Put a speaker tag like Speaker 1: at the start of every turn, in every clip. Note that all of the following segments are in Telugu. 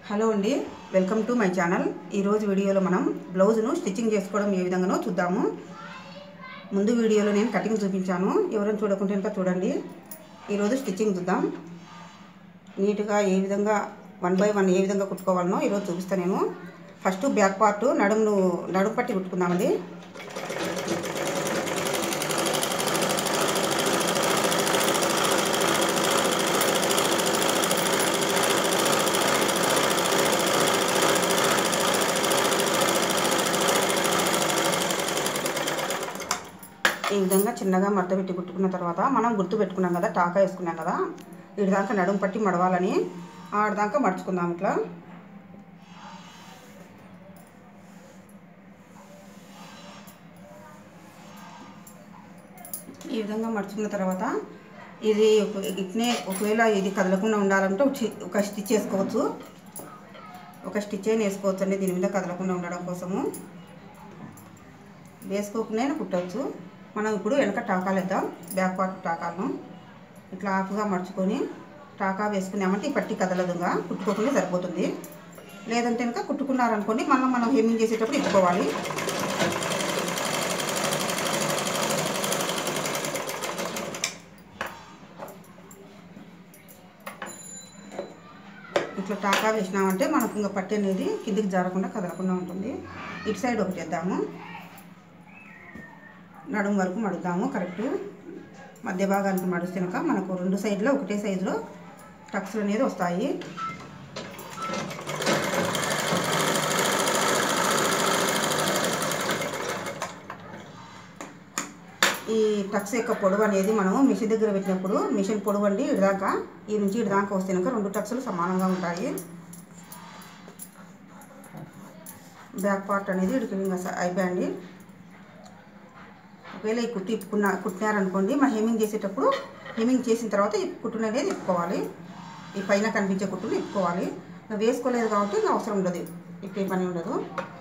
Speaker 1: హలో అండి వెల్కమ్ టు మై ఛానల్ ఈరోజు వీడియోలో మనం బ్లౌజ్ను స్టిచ్చింగ్ చేసుకోవడం ఏ విధంగానో చూద్దాము ముందు వీడియోలో నేను కటింగ్ చూపించాను ఎవరైనా చూడకుంటే ఇంకా చూడండి ఈరోజు స్టిచ్చింగ్ చూద్దాం నీట్గా ఏ విధంగా వన్ బై వన్ ఏ విధంగా కుట్టుకోవాలనో ఈరోజు చూపిస్తాను నేను ఫస్ట్ బ్యాక్ పార్ట్ నడుమును నడుము పట్టి కుట్టుకుందామండి ఈ విధంగా చిన్నగా మడత పెట్టి కుట్టుకున్న తర్వాత మనం గుర్తు పెట్టుకున్నాం కదా టాకా వేసుకున్నాం కదా ఇటు దాకా నడుము పట్టి మడవాలని ఆడదాకా మడుచుకుందాం ఇట్లా ఈ విధంగా మడుచుకున్న తర్వాత ఇది ఒక- ఇట్నే ఒకవేళ ఇది కదలకుండా ఉండాలంటే ఒక చి- ఒక స్టిచ్ వేసుకోవచ్చు ఒక స్టిచ్ అయినా వేసుకోవచ్చు అండి దీని మీద కదలకుండా ఉండడం కోసము వేసుకోకుండా కుట్టవచ్చు మనం ఇప్పుడు వెనక టాకాలు వేద్దాం బ్యాక్ పార్ట్ టాకాలను ఇట్లా ఆఫ్గా మడుచుకొని టాకా వేసుకున్నామంటే ఈ పట్టి కదలదుగా కుట్టుకోకుండా సరిపోతుంది లేదంటే కనుక కుట్టుకున్నారనుకోండి మనం మనం హెమ్మింగ్ చేసేటప్పుడు ఇప్పుకోవాలి ఇట్లా టాకా వేసినామంటే మనకు ఇంకా పట్టి అనేది కిందికి జారకుండా కదలకుండా ఉంటుంది ఇటు సైడ్ ఒకటి వేద్దాము నడుము వరకు మడుద్దాము కరెక్ట్ మధ్య భాగానికి మడుస్తున్నాక మనకు రెండు సైడ్లో ఒకటే సైజులో టక్స్లు అనేది వస్తాయి ఈ టక్స్ యొక్క పొడవు అనేది మనము మిషన్ దగ్గర పెట్టినప్పుడు మిషన్ పొడవు అండి ఇడిదాకా ఈ నుంచి ఇడిదాకా వస్తున్నాక రెండు టక్స్లు సమానంగా ఉంటాయి బ్యాక్ పార్ట్ అనేది ఇడికి ఇంకా స- అయిపోయండి ఒకవేళ ఈ కుట్టు ఇప్పుకున్న కుట్టినారనుకోండి మనం హెమింగ్ చేసేటప్పుడు హెమింగ్ చేసిన తర్వాత ఈ కుట్టును అనేది ఇప్పుకోవాలి ఈ పైన కనిపించే కుట్టును ఇప్పుకోవాలి ఇంకా వేసుకోలేదు కాబట్టి ఇంకా అవసరం ఉండదు ఇప్పే పని ఉండదు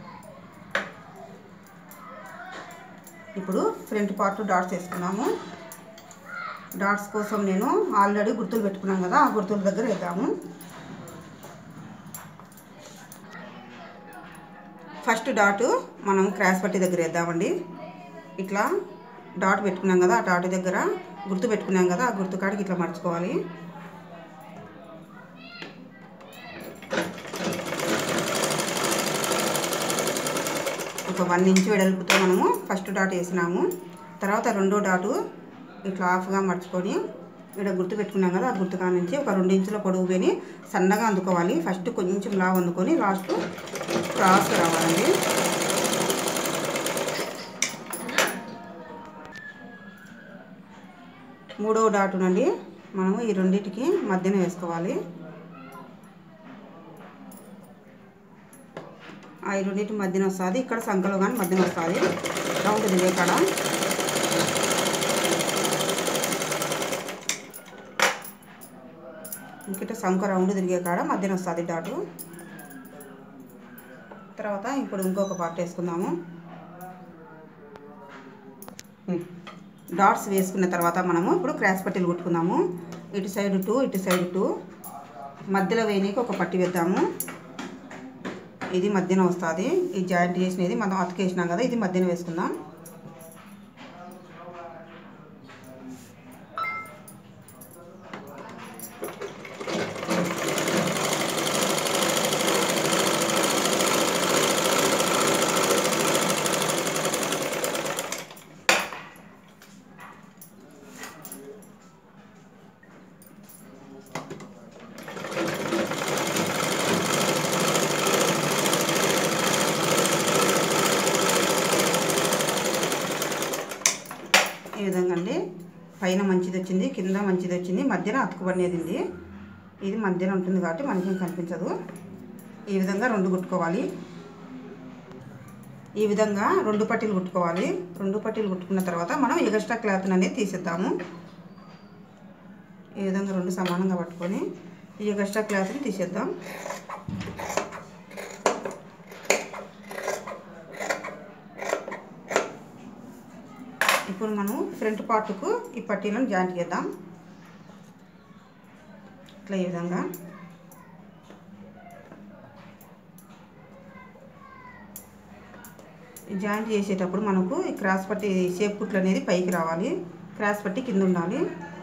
Speaker 1: ఇప్పుడు ఫ్రంట్ పార్ట్ డాట్స్ వేసుకున్నాము డాట్స్ కోసం నేను ఆల్రెడీ గుర్తులు పెట్టుకున్నాను కదా ఆ గుర్తుల దగ్గర వేద్దాము ఫస్ట్ డాట్ మనం క్రాస్ పట్టి దగ్గర వేద్దామండి ఇట్లా డాట్ పెట్టుకున్నాం కదా ఆ డాట్ దగ్గర గుర్తు పెట్టుకున్నాం కదా ఆ గుర్తు కాడికి ఇట్లా మర్చుకోవాలి ఒక వన్ ఇంచ్ వెడల్పుతో మనము ఫస్ట్ డాట్ వేసినాము తర్వాత రెండో డాటు ఇట్లా ఆఫ్గా మర్చుకొని ఇక్కడ గుర్తు పెట్టుకున్నాం కదా ఆ గుర్తు కాడ నుంచి ఒక రెండు ఇంచుల పొడవు పోయి సన్నగా అందుకోవాలి ఫస్ట్ కొంచెం లావు అందుకొని లాస్ట్ క్రాస్ రావాలండి మూడవ డాటు నుండి మనము ఈ రెండింటికి మధ్యన వేసుకోవాలి ఆ ఈ రెండింటి మధ్యన వస్తుంది ఇక్కడ సంఖలో కానీ మధ్యన వస్తుంది రౌండ్ దిగే కాడ ఇంకట సంఖ రౌండ్ తిరిగే కాడ మధ్యన వస్తుంది డాటు తర్వాత ఇప్పుడు ఇంకొక పార్ట్ వేసుకుందాము ఉమ్. డాట్స్ వేసుకున్న తర్వాత మనము ఇప్పుడు క్రాస్ పట్టీలు కుట్టుకుందాము ఇటు సైడ్ టూ ఇటు సైడ్ టూ మధ్యలో వేయనీకి ఒక పట్టి వేద్దాము ఇది మధ్యన వస్తుంది ఈ జాయింట్ చేసినది మనం అతికేసినాం కదా ఇది మధ్యన వేసుకుందాం ఈ విధంగా అండి పైన మంచిది వచ్చింది కింద మంచిది వచ్చింది మధ్యన అతుకుబడినది ఉంది ఇది మధ్యన ఉంటుంది కాబట్టి మనకేం కనిపించదు ఈ విధంగా రెండు కుట్టుకోవాలి ఈ విధంగా రెండు పట్టీలు కుట్టుకోవాలి రెండు పట్టీలు కుట్టుకున్న తర్వాత మనం ఎగస్ట్రా క్లాత్ అనేది తీసేద్దాము ఈ విధంగా రెండు సమానంగా పట్టుకొని ఈ ఎగస్ట్రా క్లాత్ని తీసేద్దాం ఇప్పుడు మనం ఫ్రంట్ పార్ట్కు ఈ పట్టీలను జాయింట్ చేద్దాం ఇట్లా ఈ విధంగా జాయింట్ చేసేటప్పుడు మనకు ఈ క్రాస్ పట్టి షేప్ కుట్లు అనేది పైకి రావాలి క్రాస్ పట్టి కింద ఉండాలి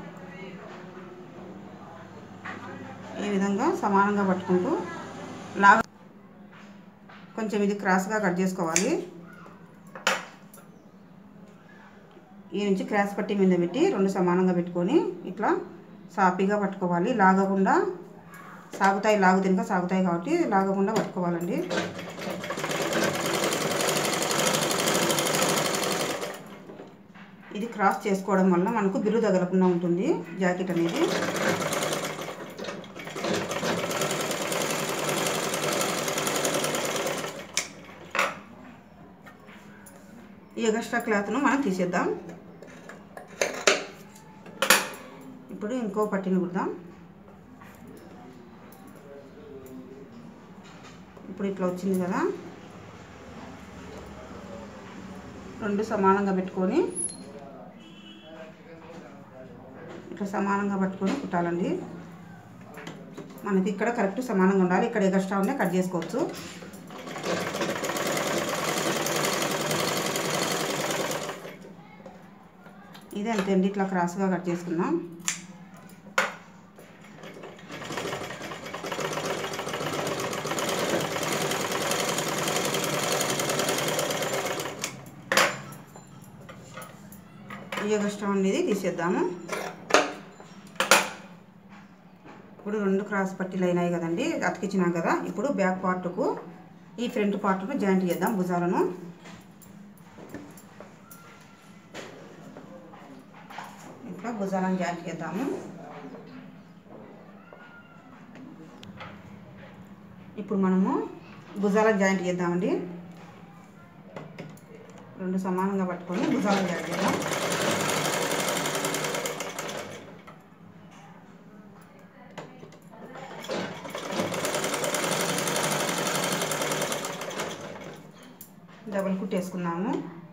Speaker 1: ఈ విధంగా సమానంగా పట్టుకుంటూ లాగా కొంచెం ఇది క్రాస్గా కట్ చేసుకోవాలి ఈ నుంచి క్రాస్ పట్టి మీద పెట్టి రెండు సమానంగా పెట్టుకొని ఇట్లా సాపీగా పట్టుకోవాలి లాగకుండా సాగుతాయి లాగు తినక సాగుతాయి కాబట్టి లాగకుండా పట్టుకోవాలండి ఇది క్రాస్ చేసుకోవడం వల్ల మనకు బిల్లు తగలకుండా ఉంటుంది జాకెట్ అనేది ఈ ఎగస్ట్రా క్లాత్ను మనం తీసేద్దాం ఇప్పుడు ఇంకో పట్టిని కుడదాం ఇప్పుడు ఇట్లా వచ్చింది కదా రెండు సమానంగా పెట్టుకొని ఇట్లా సమానంగా పట్టుకొని కుట్టాలండి మనకి ఇక్కడ కరెక్ట్ సమానంగా ఉండాలి ఇక్కడ ఎగస్ట్రా ఉంటే కట్ చేసుకోవచ్చు ఇది అంతే అండి ఇట్లా క్రాస్గా కట్ చేసుకున్నాం ఈ ఎగస్ట్రా ఉండేది తీసేద్దాము ఇప్పుడు రెండు క్రాస్ పట్టీలు అయినాయి కదండి అతికించినాం కదా ఇప్పుడు బ్యాక్ పార్ట్కు ఈ ఫ్రంట్ పార్ట్ను జాయింట్ చేద్దాం భుజాలను ఇట్లా భుజాలను జాయింట్ చేద్దాము ఇప్పుడు మనము భుజాలను జాయింట్ చేద్దామండి రెండు సమానంగా పట్టుకొని భుజాలను జాయింట్ చేద్దాం డబల్ కుట్టేసుకున్నాము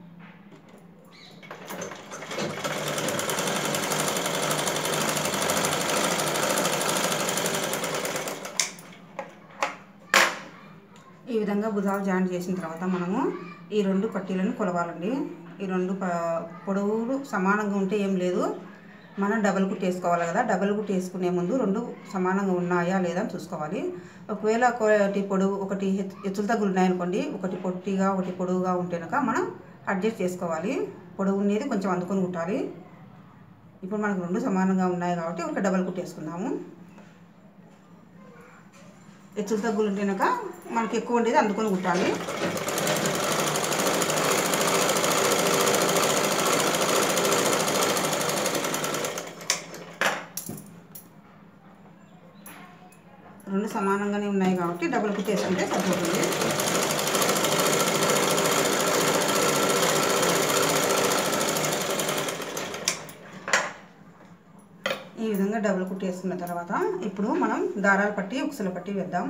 Speaker 1: ఈ విధంగా భుజాలు జాయింట్ చేసిన తర్వాత మనము ఈ రెండు పట్టీలను కొలవాలండి ఈ రెండు ప- పొడవులు సమానంగా ఉంటే ఏం లేదు మనం డబల్ కుట్ వేసుకోవాలి కదా డబల్ కుట్ వేసుకునే ముందు రెండు సమానంగా ఉన్నాయా లేదా అని చూసుకోవాలి ఒకవేళ ఒకటి పొడవు ఒకటి హెచ్- హెచ్చులు తగ్గులు ఉన్నాయనుకోండి ఒకటి పొట్టిగా ఒకటి పొడవుగా ఉంటే కనుక మనం అడ్జస్ట్ చేసుకోవాలి పొడవు అనేది కొంచెం అందుకొని కుట్టాలి ఇప్పుడు మనకు రెండు సమానంగా ఉన్నాయి కాబట్టి ఒక డబల్ కుట్ వేసుకుందాము హెచ్చులు తగ్గులు ఉంటే కనుక మనకి ఎక్కువ ఉండేది అందుకొని కుట్టాలి రెండు సమానంగానే ఉన్నాయి కాబట్టి డబుల్ కుట్ వేసుకుంటే సరిపోతుంది ఈ విధంగా డబుల్ కుట్ వేసుకున్న తర్వాత ఇప్పుడు మనం దారాలు పట్టి ఉక్సులు పట్టి వేద్దాం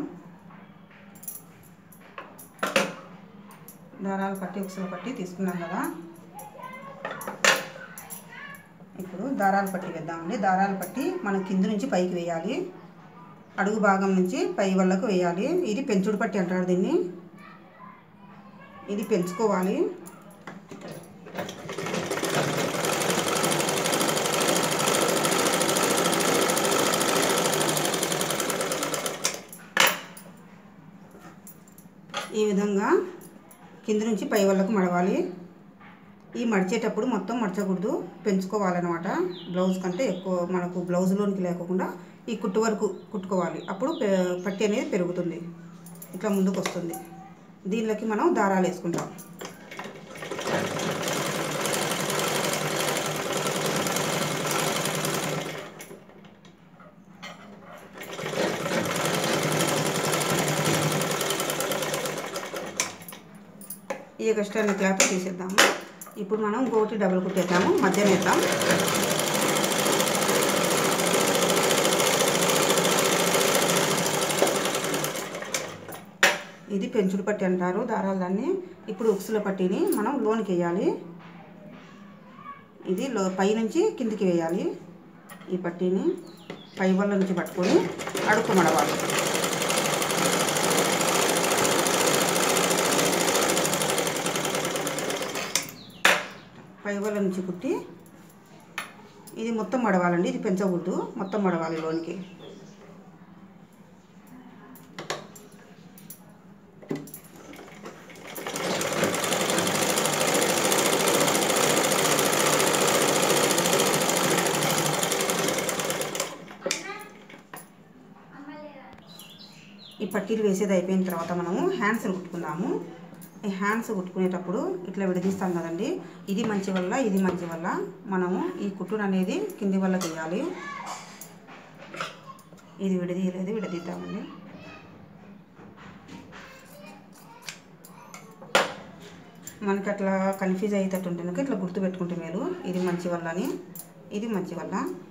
Speaker 1: దారాలు పట్టి ఉక్సులు పట్టి తీసుకున్నాం కదా ఇప్పుడు దారాలు పట్టి వేద్దామండి దారాలు పట్టి మనం కింద నుంచి పైకి వేయాలి అడుగు భాగం నుంచి పై వల్లకు వేయాలి ఇది పెంచుడు పట్టి అంటారు దీన్ని ఇది పెంచుకోవాలి ఈ విధంగా కింద నుంచి పై వల్లకు మడవాలి ఈ మడిచేటప్పుడు మొత్తం మడచకూడదు పెంచుకోవాలన్నమాట బ్లౌజ్ కంటే ఎక్కువ మనకు బ్లౌజ్లోనికి లేకుండా ఈ కుట్టు వరకు కుట్టుకోవాలి అప్పుడు పె- పట్టి అనేది పెరుగుతుంది ఇట్లా ముందుకు వస్తుంది దీనిలోకి మనం దారాలు వేసుకుంటాం ఈ ఎక్స్ట్రా క్లాత్ తీసేద్దాము ఇప్పుడు మనం ఇంకొకటి డబుల్ కుట్టేద్దాము మధ్యన వేద్దాం ఇది పెంచుడు పట్టి అంటారు దారాలు దాన్ని ఇప్పుడు ఉక్సుల పట్టిని మనం లోనికి వేయాలి ఇది లో పై నుంచి కిందికి వేయాలి ఈ పట్టీని పై వల్ల నుంచి పట్టుకొని అడుక్కు మడవాలి పైవల నుంచి కుట్టి ఇది మొత్తం మడవాలండి ఇది పెంచకూడదు మొత్తం మడవాలి లోనికి ఈ పట్టీలు వేసేది అయిపోయిన తర్వాత మనము హ్యాండ్స్ కుట్టుకుందాము ఈ హ్యాండ్స్ కుట్టుకునేటప్పుడు ఇట్లా విడదీస్తాం కదండి ఇది మంచి వల్ల ఇది మంచి వల్ల మనము ఈ కుట్టుడు అనేది కింది వల్ల తీయాలి ఇది విడదీయలేదు విడదీద్దామండి మనకి అట్లా కన్ఫ్యూజ్ అయ్యేటట్టు ఉంటుంది కనుక ఇట్లా గుర్తు పెట్టుకుంటే మేలు ఇది మంచి వల్ల అని ఇది మంచి వల్ల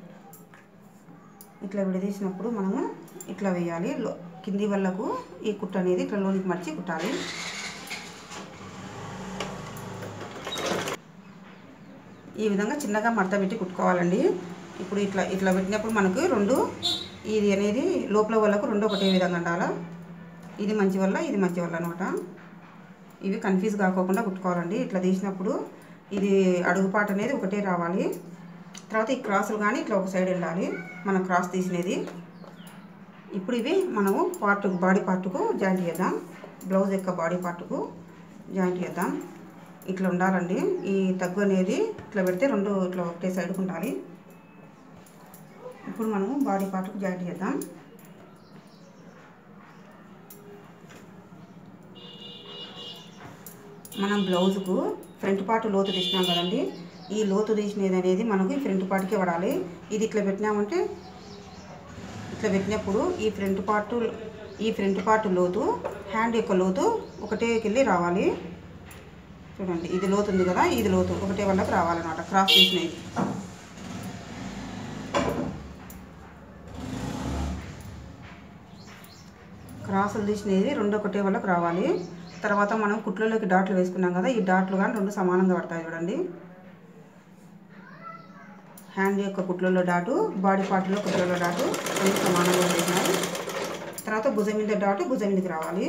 Speaker 1: ఇట్లా విడదీసినప్పుడు మనము ఇట్లా వేయాలి లో- కింది వల్లకు ఈ కుట్టు అనేది ఇట్లా లోనికి మర్చి కుట్టాలి ఈ విధంగా చిన్నగా మడత పెట్టి కుట్టుకోవాలండి ఇప్పుడు ఇట్లా ఇట్లా పెట్టినప్పుడు మనకు రెండు ఇది అనేది లోపల వాళ్ళకు రెండు ఒకటే విధంగా ఉండాలా ఇది మంచి వల్ల ఇది మంచి వల్ల అనమాట ఇవి కన్ఫ్యూజ్ కాకోకుండా కుట్టుకోవాలండి ఇట్లా తీసినప్పుడు ఇది అడుగుపాటు అనేది ఒకటే రావాలి తర్వాత ఈ క్రాసులు కానీ ఇట్లా ఒక సైడ్ వెళ్ళాలి మనం క్రాస్ తీసినది ఇప్పుడు ఇవి మనము పార్ట్ బాడీ పార్ట్కు జాయింట్ చేద్దాం బ్లౌజ్ యొక్క బాడీ పార్ట్కు జాయింట్ చేద్దాం ఇట్లా ఉండాలండి ఈ తగ్గు అనేది ఇట్లా పెడితే రెండు ఇట్లా ఒకటే సైడ్కి ఉండాలి ఇప్పుడు మనము బాడీ పార్ట్కు జాయింట్ చేద్దాం మనం బ్లౌజ్కు ఫ్రంట్ పార్ట్ లోతు తీసినాం కదండి ఈ లోతు తీసినది అనేది మనకు ఈ ఫ్రంట్ పార్ట్కే పడాలి ఇది ఇట్లా పెట్టినామంటే ఇట్లా పెట్టినప్పుడు ఈ ఫ్రంట్ పార్ట్ ఈ ఫ్రంట్ పార్ట్ లోతు హ్యాండ్ యొక్క లోతు ఒకటేకెళ్ళి రావాలి చూడండి ఇది లోతు ఉంది కదా ఇది లోతు ఒకటే వాళ్ళకి రావాలన్నమాట క్రాస్ తీసినది క్రాసులు తీసినవి రెండు ఒకటే వాళ్ళకి రావాలి తర్వాత మనం కుట్లలోకి డాట్లు వేసుకున్నాం కదా ఈ డాట్లు కానీ రెండు సమానంగా పడతాయి చూడండి హ్యాండ్ యొక్క కుట్లలో డాటు బాడీ పార్ట్లో కుట్లలో డాటు రెండు సమానంగా వేసినాయి తర్వాత భుజం మీద డాటు భుజం మీదకి రావాలి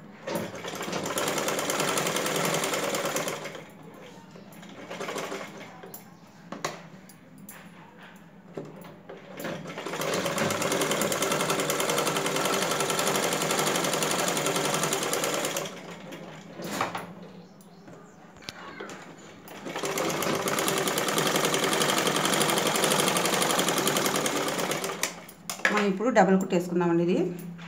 Speaker 1: మనం ఇప్పుడు డబల్ కుట్ వేసుకుందామండి ఇది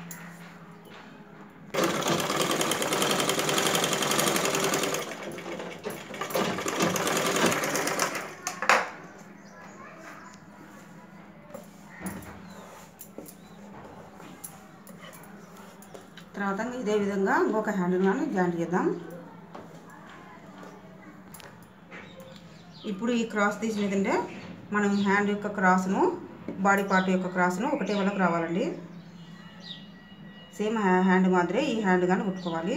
Speaker 1: తర్వాత ఇదే విధంగా ఇంకొక హ్యాండిల్ కానీ జాయింట్ చేద్దాం ఇప్పుడు ఈ క్రాస్ తీసినది అంటే మనం హ్యాండ్ యొక్క క్రాస్ను బాడీ పార్ట్ యొక్క క్రాస్ను ఒకటే వాళ్ళకి రావాలండి సేమ్ హ్యాండ్ మాదిరే ఈ హ్యాండ్ కానీ కుట్టుకోవాలి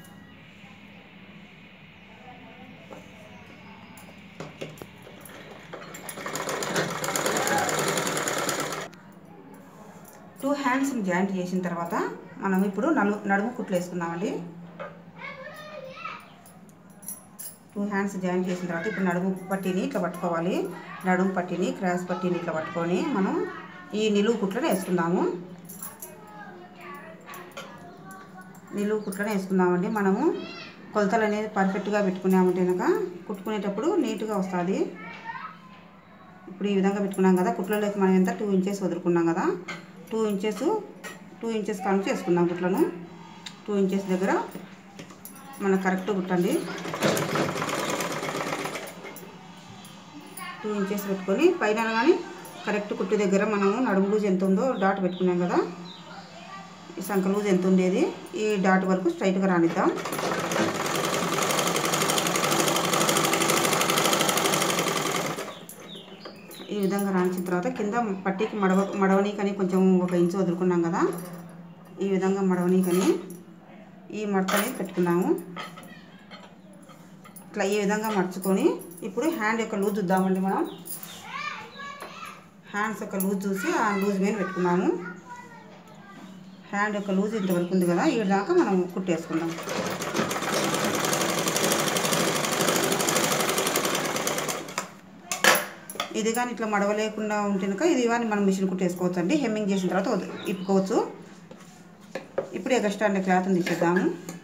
Speaker 1: టూ హ్యాండ్స్ జాయింట్ చేసిన తర్వాత మనం ఇప్పుడు నలు నడుము కుట్లు వేసుకుందామండి టూ హ్యాండ్స్ జాయింట్ చేసిన తర్వాత ఇప్పుడు నడుము పట్టీని ఇట్లా పట్టుకోవాలి నడుము పట్టీని క్రాస్ పట్టీని ఇట్లా పట్టుకొని మనం ఈ నిలువు కుట్లను వేసుకుందాము నిలువు కుట్లను వేసుకుందామండి మనము కొలతలు అనేది పర్ఫెక్ట్గా పెట్టుకున్నామంటే కనుక కుట్టుకునేటప్పుడు నీట్గా వస్తుంది ఇప్పుడు ఈ విధంగా పెట్టుకున్నాం కదా కుట్లలోకి మనం ఎంత టూ ఇంచెస్ వదులుకున్నాం కదా టూ ఇంచెస్ టూ ఇంచెస్ కానుంచి వేసుకుందాం కుట్లను టూ ఇంచెస్ దగ్గర మనకు కరెక్ట్ కుట్టండి టూ ఇంచెస్ పెట్టుకొని పైన కానీ కరెక్ట్ కుట్టు దగ్గర మనము నడుము లూజ్ ఎంత ఉందో డాట్ పెట్టుకున్నాం కదా ఈ సంఖ లూజ్ ఎంత ఉండేది ఈ డాట్ వరకు స్ట్రైట్గా రానిద్దాం ఈ విధంగా రాయించిన తర్వాత కింద పట్టీకి మడవ మడవనీకని కొంచెం ఒక ఇంచు వదులుకున్నాం కదా ఈ విధంగా మడవనీకని ఈ మడతని పెట్టుకున్నాము ఇట్లా ఈ విధంగా మర్చుకొని ఇప్పుడు హ్యాండ్ యొక్క లూజ్ చూద్దామండి మనం హ్యాండ్స్ యొక్క లూజ్ చూసి ఆ లూజ్ మీద పెట్టుకున్నాము హ్యాండ్ యొక్క లూజ్ ఇంతవరకు ఉంది కదా ఈ దాకా మనం కుట్టేసుకుందాం ఇది కానీ ఇట్లా మడవ లేకుండా ఉంటే కనుక ఇది కానీ మనం మిషన్ కుట్టేసుకోవచ్చు అండి హెమ్మింగ్ చేసిన తర్వాత వదిలి- ఇప్పుకోవచ్చు ఇప్పుడు ఎగస్ట్రా అంటే క్లాత్ని తీసేద్దాము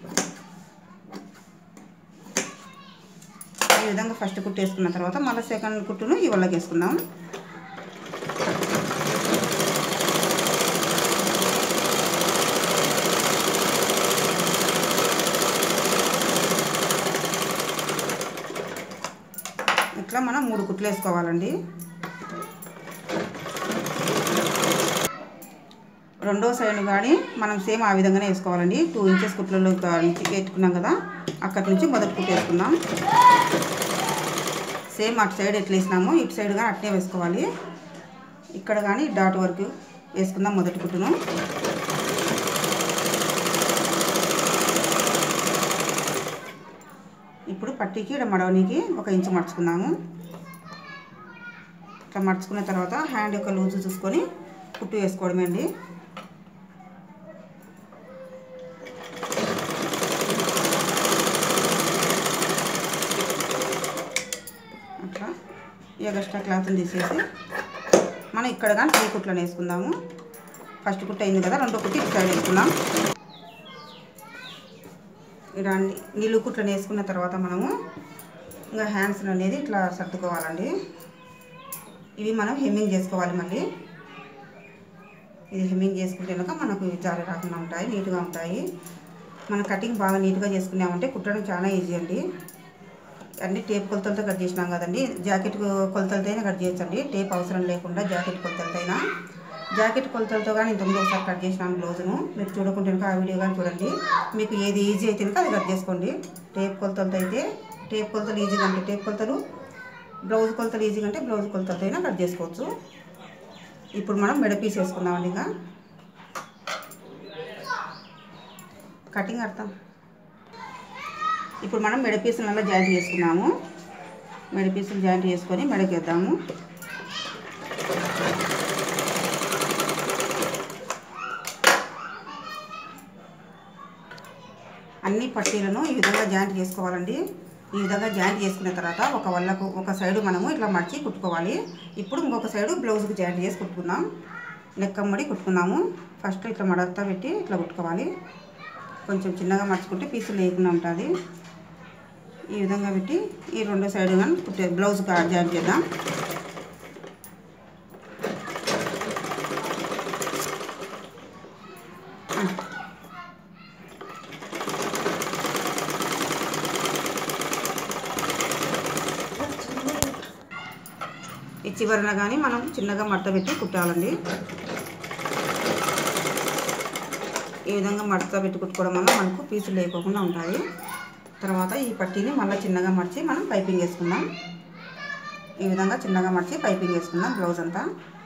Speaker 1: ఈ విధంగా ఫస్ట్ కుట్టు వేసుకున్న తర్వాత మళ్ళీ సెకండ్ కుట్టును ఈ వాళ్ళకి వేసుకుందాం ఇట్లా మనం మూడు కుట్లు వేసుకోవాలండి రెండో సైడ్ కానీ మనం సేమ్ ఆ విధంగానే వేసుకోవాలండి టూ ఇంచెస్ కుట్లలో నుంచి పెట్టుకున్నాం కదా అక్కడి నుంచి మొదటి కుట్టు వేసుకుందాం సేమ్ అటు సైడ్ ఎట్లా వేసినామో ఇటు సైడ్ కానీ అట్నే వేసుకోవాలి ఇక్కడ కానీ డాట్ వరకు వేసుకుందాం మొదటి కుట్టును ఇప్పుడు పట్టీకి ఇక్కడ మడవనికి ఒక ఇంచు మడుచుకుందాము ఇట్లా మడుచుకున్న తర్వాత హ్యాండ్ యొక్క లూజు చూసుకొని కుట్టు వేసుకోవడమే అండి అట్లా ఈ ఎగస్ట్రా క్లాత్ని తీసేసి మనం ఇక్కడ కానీ త్రీ కుట్లను వేసుకుందాము ఫస్ట్ కుట్టు అయింది కదా రెండో కుట్టు ఇటు సైడ్ వేసుకుందాం ఇలా అన్ని నిలువు కుట్లను వేసుకున్న తర్వాత మనము ఇంకా హ్యాండ్స్ అనేది ఇట్లా సర్దుకోవాలండి ఇవి మనం హెమ్మింగ్ చేసుకోవాలి మళ్ళీ ఇది హెమ్మింగ్ చేసుకుంటే కనుక మనకు జారి రాకుండా ఉంటాయి నీట్గా ఉంటాయి మన కటింగ్ బాగా నీట్గా చేసుకున్నామంటే కుట్టడం చాలా ఈజీ అండి అన్ని టేప్ కొలతలతో కట్ చేసినాం కదండి జాకెట్ కొలతలతోనే కట్ చేయొచ్చండి టేప్ అవసరం లేకుండా జాకెట్ కొలతలతోనా జాకెట్ కొలతలతో కానీ ఇంతకుముందు ఒకసారి కట్ చేసినాను బ్లౌజ్ను మీరు చూడకుంటే కనుక ఆ వీడియో కానీ చూడండి మీకు ఏది ఈజీ అయితే కనుక అది కట్ చేసుకోండి టేప్ కొలతలతో అయితే టేప్ కొలతలు ఈజీగా అంటే టేప్ కొలతలు బ్లౌజ్ కొలతలు ఈజీగా అంటే బ్లౌజ్ కొలతలతో అయినా కట్ చేసుకోవచ్చు ఇప్పుడు మనం మెడ పీస్ వేసుకుందామండి ఇంకా కటింగ్ అర్థం ఇప్పుడు మనం మెడ పీసులు అలా జాయింట్ చేసుకున్నాము మెడ పీసులు జాయింట్ చేసుకొని మెడకేద్దాము అన్ని పట్టీలను ఈ విధంగా జాయింట్ చేసుకోవాలండి ఈ విధంగా జాయింట్ చేసుకున్న తర్వాత ఒక వల్లకు ఒక సైడు మనము ఇట్లా మడిచి కుట్టుకోవాలి ఇప్పుడు ఇంకొక సైడు బ్లౌజ్కి జాయింట్ చేసి కుట్టుకుందాం నెక్కమ్మడి కుట్టుకుందాము ఫస్ట్ ఇట్లా మడతా పెట్టి ఇట్లా కుట్టుకోవాలి కొంచెం చిన్నగా మర్చుకుంటే పీసులు లేకుండా ఉంటుంది ఈ విధంగా పెట్టి ఈ రెండో సైడ్ కానీ కుట్టే బ్లౌజ్ జాయిన్ చేద్దాం ఈ చివరన కానీ మనం చిన్నగా మడత పెట్టి కుట్టాలండి ఈ విధంగా మడత పెట్టి కుట్టుకోవడం వల్ల మనకు పీసులు లేకోకుండా ఉంటాయి తర్వాత ఈ పట్టీని మళ్ళీ చిన్నగా మడిచి మనం పైపింగ్ వేసుకుందాం ఈ విధంగా చిన్నగా మడిచి పైపింగ్ వేసుకుందాం బ్లౌజ్ అంతా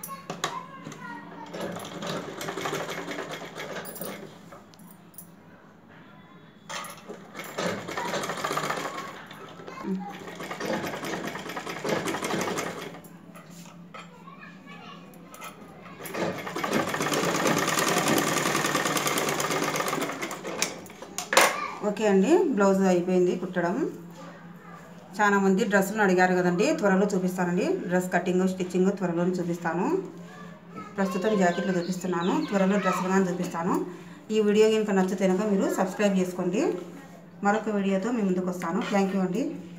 Speaker 1: ఓకే అండి బ్లౌజ్ అయిపోయింది కుట్టడం చాలా మంది డ్రెస్సులను అడిగారు కదండి త్వరలో చూపిస్తానండి డ్రెస్ కటింగ్ స్టిచ్చింగ్ త్వరలో చూపిస్తాను ప్రస్తుతం జాకెట్లు చూపిస్తున్నాను త్వరలో డ్రెస్సులు కానీ చూపిస్తాను ఈ వీడియో కనుక నచ్చితే కనుక మీరు సబ్స్క్రైబ్ చేసుకోండి మరొక వీడియోతో మీ ముందుకు వస్తాను థ్యాంక్ యూ అండి